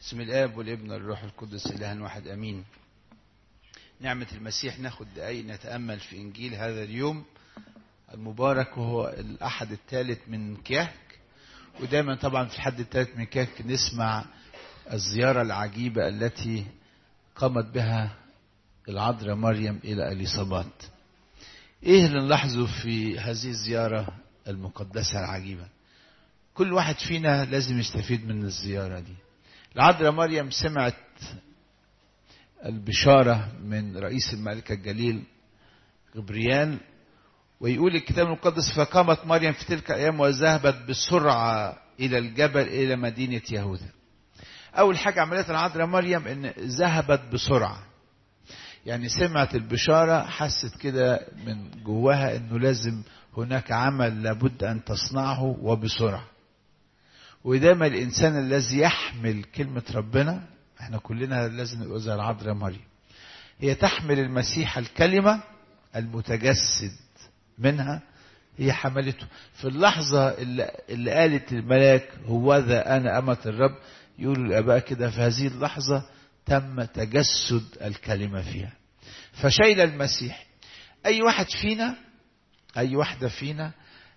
بسم الاب والابن والروح القدس اله واحد امين نعمة المسيح ناخد دقايق نتأمل في إنجيل هذا اليوم المبارك وهو الأحد الثالث من كيهك ودايما طبعا في الحد الثالث من كيهك نسمع الزيارة العجيبة التي قامت بها العذراء مريم إلى أليصابات إيه اللي نلاحظه في هذه الزيارة المقدسة العجيبة كل واحد فينا لازم يستفيد من الزيارة دي العذراء مريم سمعت البشارة من رئيس الملكة الجليل غبريال ويقول الكتاب المقدس فقامت مريم في تلك الأيام وذهبت بسرعة إلى الجبل إلى مدينة يهوذا أول حاجة عملتها العذراء مريم إن ذهبت بسرعة يعني سمعت البشارة حست كده من جواها إنه لازم هناك عمل لابد أن تصنعه وبسرعة ودايما الإنسان الذي يحمل كلمة ربنا احنا كلنا لازم نبقى زي العذراء مريم هي تحمل المسيح الكلمة المتجسد منها هي حملته في اللحظة اللي, اللي قالت الملاك هو ذا أنا أمة الرب يقولوا الآباء كده في هذه اللحظة تم تجسد الكلمة فيها فشايل المسيح أي واحد فينا أي واحدة فينا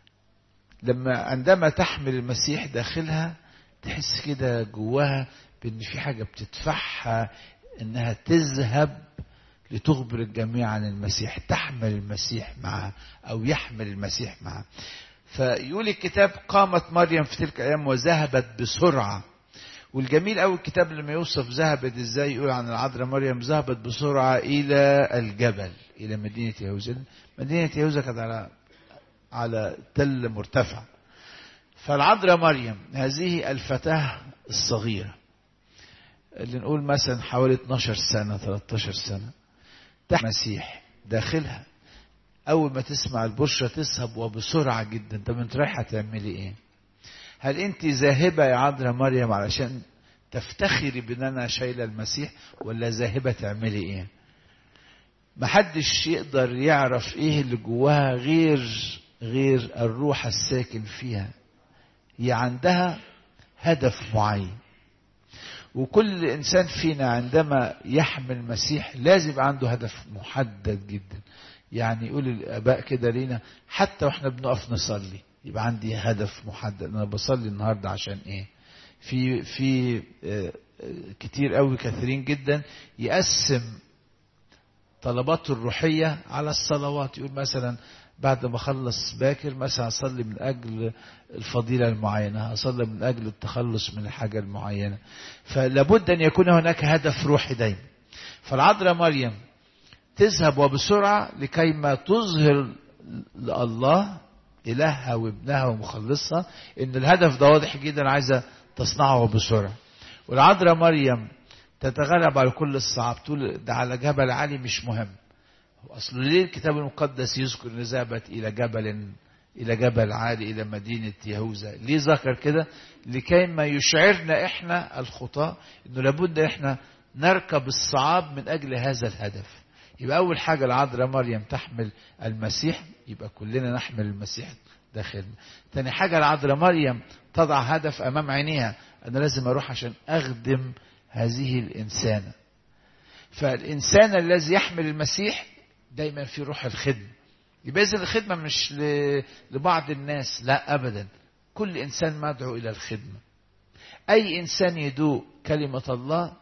لما عندما تحمل المسيح داخلها تحس كده جواها بان في حاجة بتدفعها انها تذهب لتخبر الجميع عن المسيح تحمل المسيح معها او يحمل المسيح معها فيقول الكتاب قامت مريم في تلك الايام وذهبت بسرعة والجميل قوي الكتاب لما يوصف ذهبت ازاي يقول عن العذراء مريم ذهبت بسرعة الى الجبل الى مدينة يهوذا مدينة يهوذا كانت على على تل مرتفع فالعذراء مريم هذه الفتاة الصغيرة اللي نقول مثلا حوالي 12 سنة 13 سنة تحت مسيح داخلها أول ما تسمع البشرة تذهب وبسرعة جدا طب أنت رايحة تعملي إيه؟ هل أنت ذاهبة يا عذراء مريم علشان تفتخري بأن أنا شايلة المسيح ولا ذاهبة تعملي إيه؟ محدش يقدر يعرف إيه اللي جواها غير غير الروح الساكن فيها هي عندها هدف معين وكل انسان فينا عندما يحمل المسيح لازم يبقى عنده هدف محدد جدا يعني يقول الاباء كده لينا حتى واحنا بنقف نصلي يبقى عندي هدف محدد انا بصلي النهارده عشان ايه في في كتير قوي كثيرين جدا يقسم طلباته الروحيه على الصلوات يقول مثلا بعد ما اخلص باكر مثلا اصلي من اجل الفضيله المعينه اصلي من اجل التخلص من الحاجه المعينه فلابد ان يكون هناك هدف روحي دايما فالعذراء مريم تذهب وبسرعه لكي ما تظهر لله الهها وابنها ومخلصها ان الهدف ده واضح جدا عايزه تصنعه بسرعه والعذراء مريم تتغلب على كل الصعاب تقول ده على جبل عالي مش مهم أصل ليه الكتاب المقدس يذكر إن ذهبت إلى جبل إلى جبل عالي إلى مدينة يهوذا ليه ذكر كده لكي ما يشعرنا إحنا الخطاة إنه لابد إحنا نركب الصعاب من أجل هذا الهدف يبقى أول حاجة العذراء مريم تحمل المسيح يبقى كلنا نحمل المسيح داخلنا تاني حاجة العذراء مريم تضع هدف أمام عينيها أنا لازم أروح عشان أخدم هذه الإنسانة فالإنسان الذي يحمل المسيح دايما في روح الخدمة يبقى إذن الخدمة مش لبعض الناس لا أبدا كل إنسان مدعو إلى الخدمة أي إنسان يدوق كلمة الله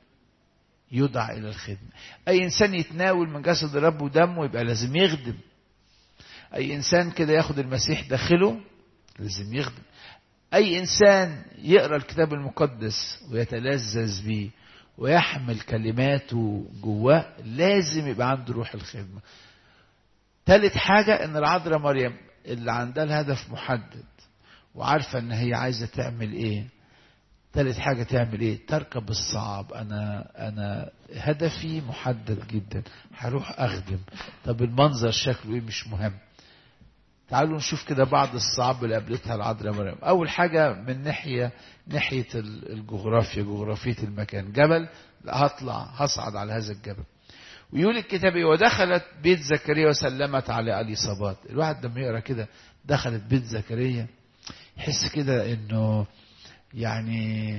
يدعى إلى الخدمة أي إنسان يتناول من جسد الرب ودمه يبقى لازم يخدم أي إنسان كده ياخد المسيح داخله لازم يخدم أي إنسان يقرأ الكتاب المقدس ويتلذذ بيه ويحمل كلماته جواه لازم يبقى عنده روح الخدمة ثالث حاجة ان العذراء مريم اللي عندها الهدف محدد وعارفة ان هي عايزة تعمل ايه ثالث حاجة تعمل ايه تركب الصعب انا انا هدفي محدد جدا هروح اخدم طب المنظر شكله ايه مش مهم تعالوا نشوف كده بعض الصعاب اللي قابلتها العذراء مريم اول حاجه من ناحيه ناحيه الجغرافيا جغرافيه المكان جبل لا هطلع هصعد على هذا الجبل ويقول الكتاب ودخلت بيت زكريا وسلمت على اليصابات الواحد لما يقرا كده دخلت بيت زكريا يحس كده انه يعني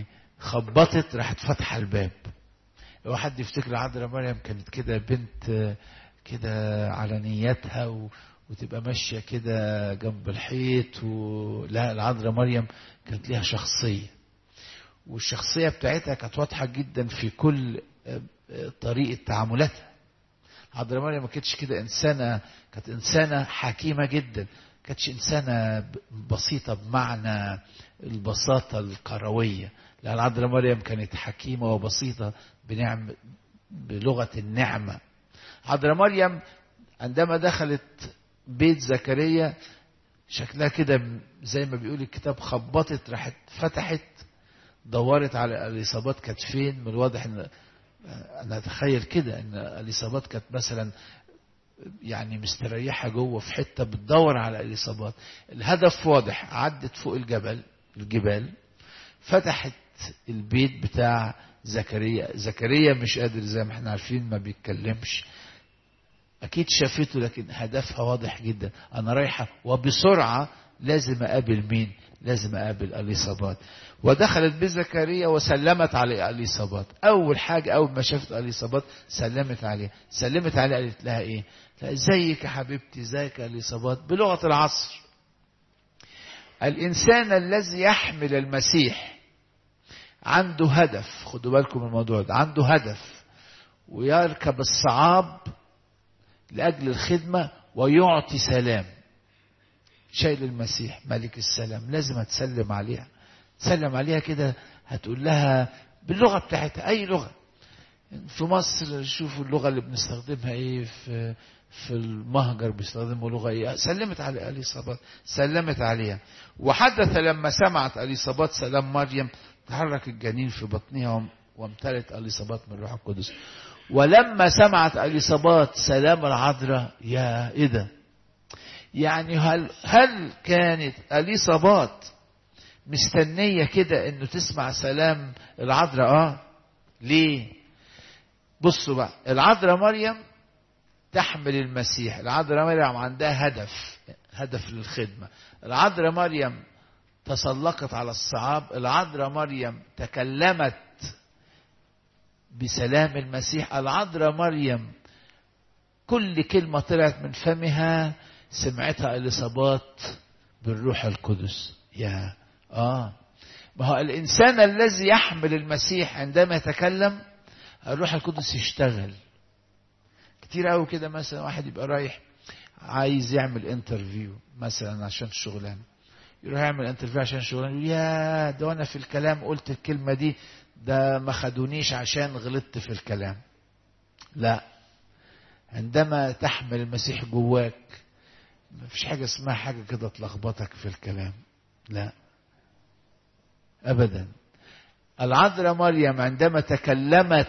خبطت راحت فاتحة الباب لو حد يفتكر عذراء مريم كانت كده بنت كده على نيتها و... وتبقى ماشية كده جنب الحيط و... لا العذراء مريم كانت ليها شخصية والشخصية بتاعتها كانت واضحة جدا في كل طريقة تعاملاتها عذراء مريم ما كانتش كده إنسانة كانت إنسانة حكيمة جدا كانتش إنسانة بسيطة بمعنى البساطة الكروية لا العذراء مريم كانت حكيمة وبسيطة بنعم بلغة النعمة عذراء مريم عندما دخلت بيت زكريا شكلها كده زي ما بيقول الكتاب خبطت راحت فتحت دورت على اليصابات كانت فين من الواضح ان انا اتخيل كده ان اليصابات كانت مثلا يعني مستريحة جوه في حتة بتدور على اليصابات الهدف واضح عدت فوق الجبل الجبال فتحت البيت بتاع زكريا زكريا مش قادر زي ما احنا عارفين ما بيتكلمش اكيد شافته لكن هدفها واضح جدا انا رايحة وبسرعة لازم اقابل مين لازم اقابل اليصابات ودخلت بزكريا وسلمت على اليصابات اول حاجة اول ما شافت اليصابات سلمت عليها سلمت عليها قالت لها ايه ازيك يا حبيبتي ازيك يا اليصابات بلغة العصر الانسان الذي يحمل المسيح عنده هدف خدوا بالكم من الموضوع ده عنده هدف ويركب الصعاب لأجل الخدمة ويعطي سلام شايل المسيح ملك السلام لازم هتسلم عليها تسلم عليها كده هتقول لها باللغة بتاعتها أي لغة في مصر شوفوا اللغة اللي بنستخدمها ايه في في المهجر بيستخدموا لغة ايه سلمت على اليصابات سلمت عليها وحدث لما سمعت اليصابات سلام مريم تحرك الجنين في بطنها وامتلت اليصابات من الروح القدس ولما سمعت اليصابات سلام العذراء يا ايه ده يعني هل هل كانت اليصابات مستنيه كده انه تسمع سلام العذراء اه ليه بصوا بقى العذراء مريم تحمل المسيح العذراء مريم عندها هدف هدف للخدمه العذراء مريم تسلقت على الصعاب العذراء مريم تكلمت بسلام المسيح العذراء مريم كل كلمة طلعت من فمها سمعتها اليصابات بالروح القدس يا اه ما هو الإنسان الذي يحمل المسيح عندما يتكلم الروح القدس يشتغل كتير قوي كده مثلا واحد يبقى رايح عايز يعمل انترفيو مثلا عشان الشغلانه يروح يعمل انترفيو عشان شغلانه يقول يا ده وانا في الكلام قلت الكلمه دي ده ما خدونيش عشان غلطت في الكلام لا عندما تحمل المسيح جواك ما فيش حاجة اسمها حاجة كده تلخبطك في الكلام لا أبدا العذراء مريم عندما تكلمت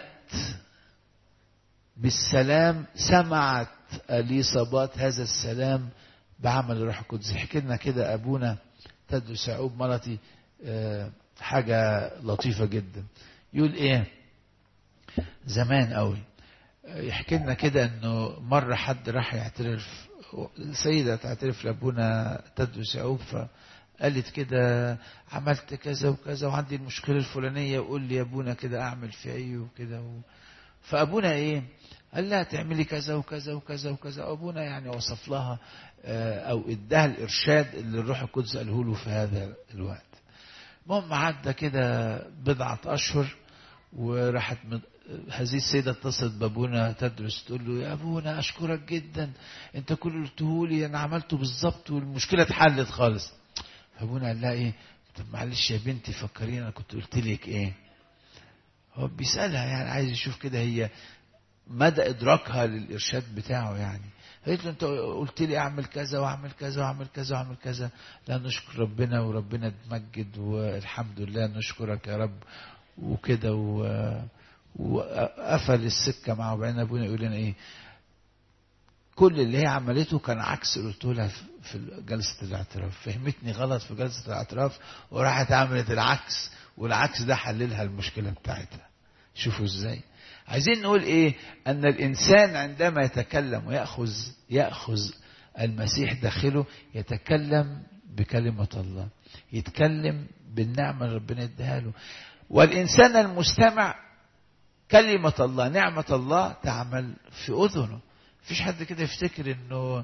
بالسلام سمعت اليصابات هذا السلام بعمل الروح القدس يحكي لنا كده أبونا تدرس يعقوب مرتي أه حاجة لطيفة جدا يقول ايه زمان قوي يحكي لنا كده انه مرة حد راح يعترف سيدة تعترف لابونا تدرس يعقوب فقالت كده عملت كذا وكذا وعندي المشكلة الفلانية وقول لي يا ابونا كده اعمل في ايه وكده و... فابونا ايه قال لها تعملي كذا وكذا وكذا وكذا ابونا يعني وصف لها او اداها الارشاد اللي الروح القدس قاله له في هذا الوقت المهم عدى كده بضعة أشهر وراحت من هذه السيدة اتصلت بابونا تدرس تقول له يا أبونا أشكرك جدا أنت كل اللي قلته لي أنا عملته بالظبط والمشكلة اتحلت خالص فابونا قال لها إيه طب معلش يا بنتي فكريني أنا كنت قلت لك إيه هو بيسألها يعني عايز يشوف كده هي مدى إدراكها للإرشاد بتاعه يعني قالت له انت قلت لي اعمل كذا واعمل كذا واعمل كذا واعمل كذا لا نشكر ربنا وربنا تمجد والحمد لله نشكرك يا رب وكده و... وقفل السكه معه وبعدين ابونا يقول لنا ايه كل اللي هي عملته كان عكس اللي قلته لها في جلسه الاعتراف فهمتني غلط في جلسه الاعتراف وراحت عملت العكس والعكس ده حللها المشكله بتاعتها شوفوا ازاي عايزين نقول ايه ان الانسان عندما يتكلم وياخذ ياخذ المسيح داخله يتكلم بكلمه الله يتكلم بالنعمه اللي ربنا اداها له والإنسان المستمع كلمة الله نعمة الله تعمل في أذنه مفيش حد كده يفتكر انه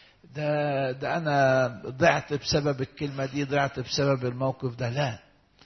ده ده انا ضعت بسبب الكلمه دي ضعت بسبب الموقف ده لا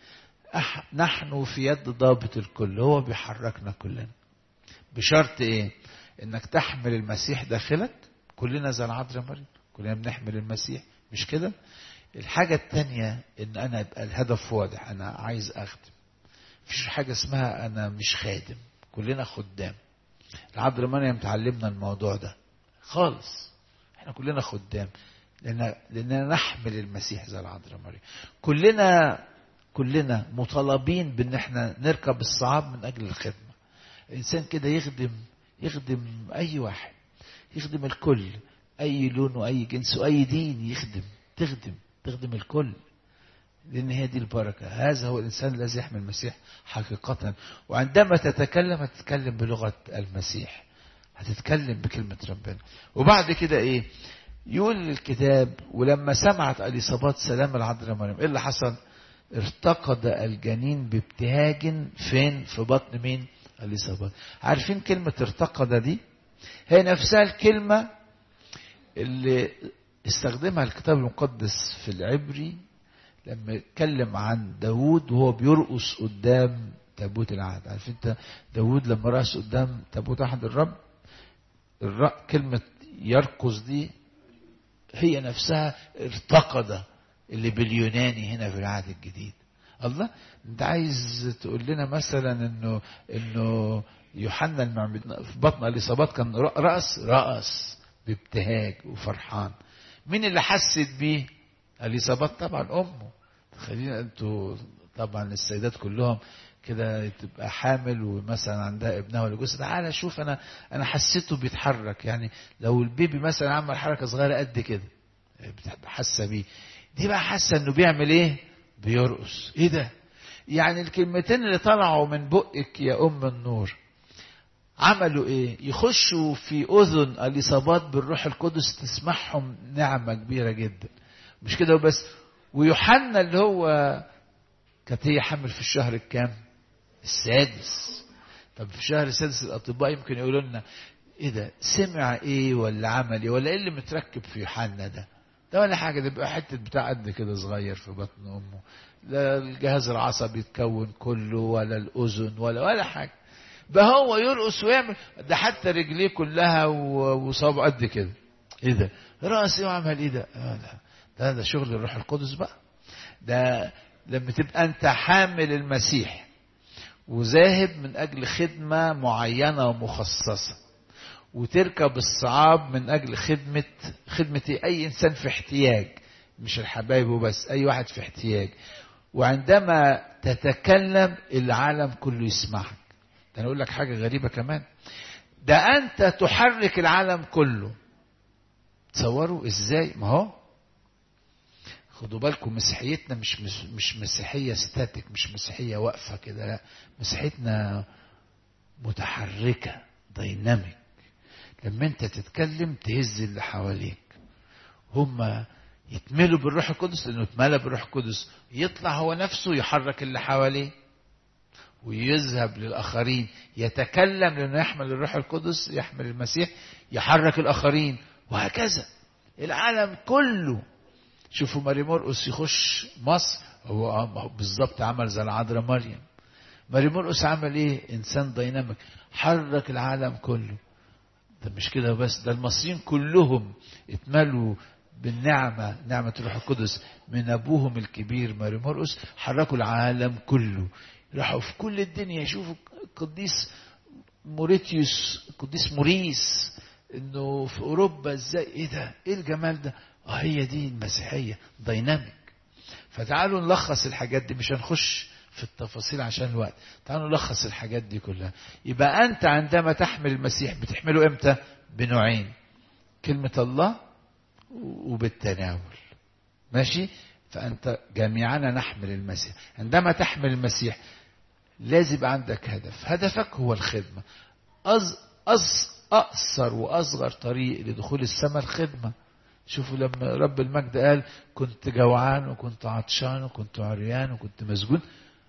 أح نحن في يد ضابط الكل هو بيحركنا كلنا بشرط ايه انك تحمل المسيح داخلك كلنا زي العذراء مريم كلنا بنحمل المسيح مش كده الحاجة التانية ان انا يبقى الهدف واضح انا عايز اخدم مفيش حاجة اسمها انا مش خادم كلنا خدام العذراء مريم تعلمنا الموضوع ده خالص احنا كلنا خدام لان لاننا نحمل المسيح زي العذراء مريم كلنا كلنا مطالبين بان احنا نركب الصعاب من اجل الخدمه الانسان كده يخدم يخدم اي واحد يخدم الكل اي لون واي جنس واي دين يخدم تخدم تخدم الكل لان هي دي البركه هذا هو الانسان الذي يحمل المسيح حقيقه وعندما تتكلم هتتكلم بلغه المسيح هتتكلم بكلمه ربنا وبعد كده ايه يقول الكتاب ولما سمعت اليصابات سلام العذراء مريم ايه اللي حصل ارتقد الجنين بابتهاج فين في بطن مين اليصابات عارفين كلمة ارتقد دي هي نفسها الكلمة اللي استخدمها الكتاب المقدس في العبري لما يتكلم عن داود وهو بيرقص قدام تابوت العهد عارف انت داود لما رقص قدام تابوت عهد الرب الرق كلمة يرقص دي هي نفسها ارتقد اللي باليوناني هنا في العهد الجديد الله انت عايز تقول لنا مثلا انه انه يوحنا المعمدان في بطن اليصابات كان رأس رأس بابتهاج وفرحان مين اللي حست بيه اليصابات طبعا امه خلينا انتوا طبعا السيدات كلهم كده تبقى حامل ومثلا عندها ابنها ولا جوزها تعالى شوف انا انا حسيته بيتحرك يعني لو البيبي مثلا عمل حركه صغيره قد كده حاسه بيه دي بقى حاسه انه بيعمل ايه بيرقص ايه ده يعني الكلمتين اللي طلعوا من بقك يا ام النور عملوا ايه يخشوا في اذن اليصابات بالروح القدس تسمعهم نعمه كبيره جدا مش كده وبس ويوحنا اللي هو كانت هي حمل في الشهر الكام السادس طب في الشهر السادس الاطباء يمكن يقولوا لنا ايه ده سمع ايه ولا عمل ايه ولا ايه اللي متركب في يوحنا ده ده ولا حاجه ده بيبقى حته بتاع قد كده صغير في بطن امه لا الجهاز العصبي يتكون كله ولا الاذن ولا ولا حاجه بقى هو يرقص ويعمل ده حتى رجليه كلها وصابعه قد كده ايه ده رأس ايه وعمل ايه ده آه ده, ده ده شغل الروح القدس بقى ده لما تبقى انت حامل المسيح وذاهب من اجل خدمه معينه ومخصصه وتركب الصعاب من اجل خدمه خدمه اي انسان في احتياج مش الحبايب وبس اي واحد في احتياج وعندما تتكلم العالم كله يسمعك ده انا اقول لك حاجه غريبه كمان ده انت تحرك العالم كله تصوروا ازاي ما هو خدوا بالكم مسيحيتنا مش مش مسيحيه ستاتيك مش مسيحيه واقفه كده لا مسيحيتنا متحركه دايناميك لما انت تتكلم تهز اللي حواليك هم يتملوا بالروح القدس لانه اتملى بالروح القدس يطلع هو نفسه يحرك اللي حواليه ويذهب للاخرين يتكلم لانه يحمل الروح القدس يحمل المسيح يحرك الاخرين وهكذا العالم كله شوفوا ماري مرقس يخش مصر هو بالظبط عمل زي العذراء مريم ماري مرقس عمل ايه انسان ديناميك حرك العالم كله ده مش كده بس ده المصريين كلهم اتملوا بالنعمة نعمة الروح القدس من أبوهم الكبير ماري مرقس حركوا العالم كله راحوا في كل الدنيا يشوفوا القديس موريتيوس القديس موريس انه في اوروبا ازاي ايه ده ايه الجمال ده اه هي دي المسيحيه دايناميك فتعالوا نلخص الحاجات دي مش هنخش في التفاصيل عشان الوقت تعالوا نلخص الحاجات دي كلها يبقى انت عندما تحمل المسيح بتحمله امتى بنوعين كلمه الله وبالتناول ماشي فانت جميعنا نحمل المسيح عندما تحمل المسيح لازم يبقى عندك هدف هدفك هو الخدمه أز أز أقصر وأصغر طريق لدخول السماء الخدمة شوفوا لما رب المجد قال كنت جوعان وكنت عطشان وكنت عريان وكنت مسجون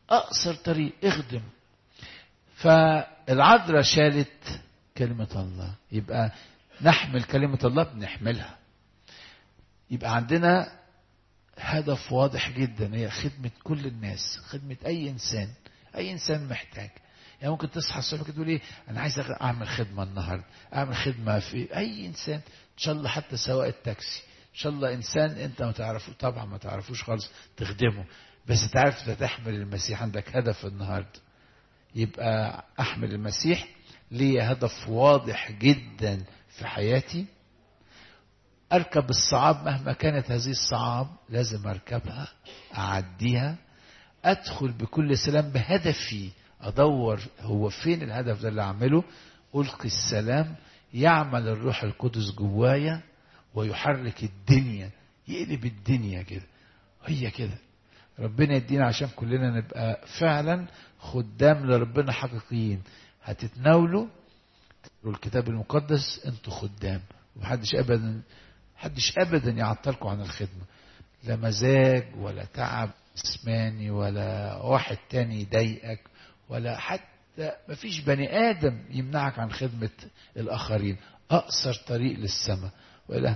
أقصر طريق اخدم فالعذراء شالت كلمة الله يبقى نحمل كلمة الله بنحملها يبقى عندنا هدف واضح جدا هي خدمة كل الناس خدمة أي إنسان أي إنسان محتاج يعني ممكن تصحى الصبح كده تقول ايه انا عايز اعمل خدمه النهارده اعمل خدمه في اي انسان ان شاء الله حتى سواق التاكسي ان شاء الله انسان انت ما تعرفه طبعا ما تعرفوش خالص تخدمه بس تعرف انت تحمل المسيح عندك هدف النهارده يبقى احمل المسيح لي هدف واضح جدا في حياتي اركب الصعاب مهما كانت هذه الصعاب لازم اركبها اعديها ادخل بكل سلام بهدفي ادور هو فين الهدف ده اللي اعمله القي السلام يعمل الروح القدس جوايا ويحرك الدنيا يقلب الدنيا كده هي كده ربنا يدينا عشان كلنا نبقى فعلا خدام لربنا حقيقيين هتتناولوا الكتاب المقدس انتوا خدام ومحدش ابدا محدش ابدا يعطلكم عن الخدمه لا مزاج ولا تعب جسماني ولا واحد تاني يضايقك ولا حتى مفيش بني ادم يمنعك عن خدمه الاخرين اقصر طريق للسماء والى